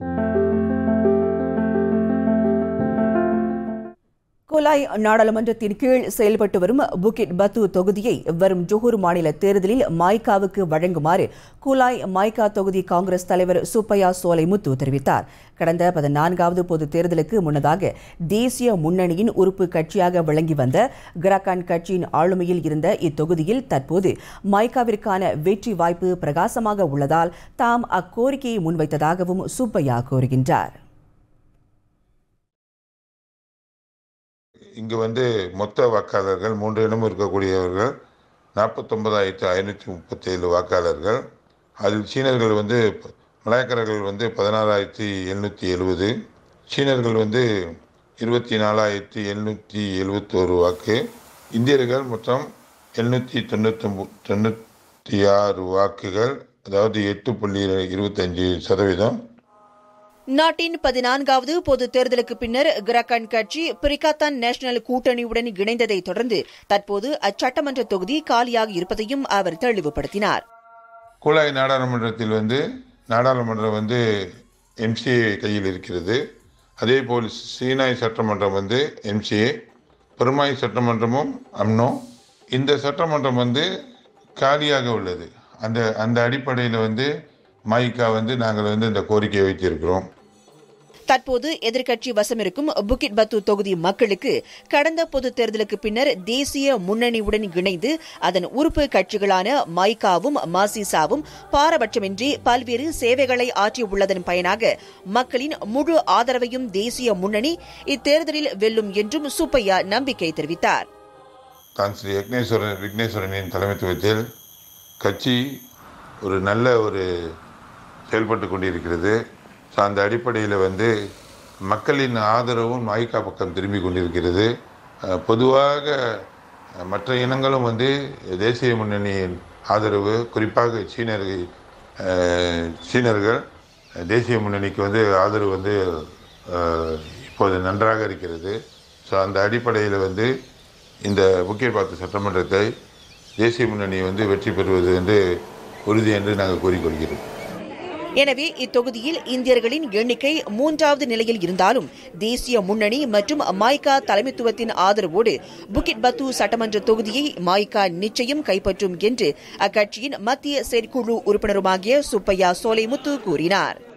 குலாய் நாடாளுமன்றத்தின் கீழ் செயல்பட்டு வரும் புகிட் பத்து தொகுதியை வரும் ஜொஹூர் மாநில தேர்தலில் மாய்காவுக்கு வழங்குமாறு குலாய் மாய்கா தொகுதி காங்கிரஸ் தலைவர் சுப்பையா சோலைமுத்து தெரிவித்தார் கடந்த பதினான்காவது பொது தேர்தலுக்கு முன்னதாக தேசிய முன்னணியின் உறுப்பு கட்சியாக விளங்கி வந்த கிராகான் கட்சியின் ஆளுமையில் இருந்த இத்தொகுதியில் தற்போது மாய்காவிற்கான வெற்றி வாய்ப்பு பிரகாசமாக உள்ளதால் தாம் அக்கோரிக்கையை முன்வைத்ததாகவும் சுப்பையா கூறுகின்றார் இங்கு வந்து மொத்த வாக்காளர்கள் மூன்று இடமும் இருக்கக்கூடியவர்கள் நாற்பத்தொன்பதாயிரத்து ஐநூற்றி முப்பத்தேழு வாக்காளர்கள் அதில் சீனர்கள் வந்து மலாய்க்கர்கள் வந்து பதினாறாயிரத்தி எழுநூற்றி எழுபது சீனர்கள் வந்து இருபத்தி நாலாயிரத்தி எழுநூற்றி எழுபத்தோரு வாக்கு இந்தியர்கள் மொத்தம் எழுநூற்றி தொண்ணூத்தொம்பு தொண்ணூற்றி ஆறு வாக்குகள் அதாவது எட்டு புள்ளி இருபத்தஞ்சு சதவீதம் நாட்டின் பதினான்காவது பொது தேர்தலுக்கு பின்னர் கிரகன் கட்சி பிரிகாத்தான் நேஷனல் கூட்டணியுடன் இணைந்ததை தொடர்ந்து தற்போது அச்சட்டமன்ற தொகுதி காலியாக இருப்பதையும் அவர் தெளிவுபடுத்தினார் கூலாய் நாடாளுமன்றத்தில் வந்து நாடாளுமன்றம் வந்து எம்சிஏ கையில் இருக்கிறது அதே போல் சீனாய் சட்டமன்றம் வந்து எம்சிஏ பெருமாய் சட்டமன்றமும் அம்னோ இந்த சட்டமன்றம் வந்து காலியாக உள்ளது அந்த அந்த அடிப்படையில் வந்து மாய்கா வந்து நாங்கள் வந்து இந்த கோரிக்கையை வைத்திருக்கிறோம் தற்போது எதிர்க்கட்சி வசமிருக்கும் புகிட் பத்து தொகுதி மக்களுக்கு கடந்த பொது தேர்தலுக்கு பின்னர் தேசிய முன்னணியுடன் இணைந்து அதன் உறுப்பு கட்சிகளான மைகாவும் மாசிசாவும் பாரபட்சமின்றி பல்வேறு சேவைகளை ஆற்றியுள்ளதன் பயனாக மக்களின் முழு ஆதரவையும் தேசிய முன்னணி இத்தேர்தலில் வெல்லும் என்றும் சுப்பையா நம்பிக்கை தெரிவித்தார் தான் ஸ்ரீ விக்னேஸ்வரன் விக்னேஸ்வரனின் தலைமைத்துவத்தில் கட்சி ஒரு நல்ல ஒரு செயல்பட்டு கொண்டிருக்கிறது ஸோ அந்த அடிப்படையில் வந்து மக்களின் ஆதரவும் மாய்கா பக்கம் திரும்பி கொண்டிருக்கிறது அஹ், பொதுவாக அஹ், மற்ற இனங்களும் வந்து தேசிய முன்னணியின் ஆதரவு குறிப்பாக சீனர்கள் அஹ், சீனர்கள் தேசிய முன்னணிக்கு வந்து ஆதரவு வந்து அஹ், இப்போது நன்றாக இருக்கிறது ஸோ அந்த அடிப்படையில் வந்து இந்த முக்கிய பார்த்து சட்டமன்றத்தை தேசிய முன்னணி வந்து வெற்றி பெறுவது வந்து உறுதி என்று நாங்கள் கூறிக்கொள்கிறோம் எனவே இத்தொகுதியில் இந்தியர்களின் எண்ணிக்கை மூன்றாவது நிலையில் இருந்தாலும் தேசிய முன்னணி மற்றும் மாய்கா தலைமைத்துவத்தின் ஆதரவோடு புகிட் பத்து சட்டமன்ற தொகுதியை மாய்கா நிச்சயம் கைப்பற்றும் என்று அக்கட்சியின் மத்திய செயற்குழு உறுப்பினருமாகிய சுப்பையா சோலைமுத்து கூறினார்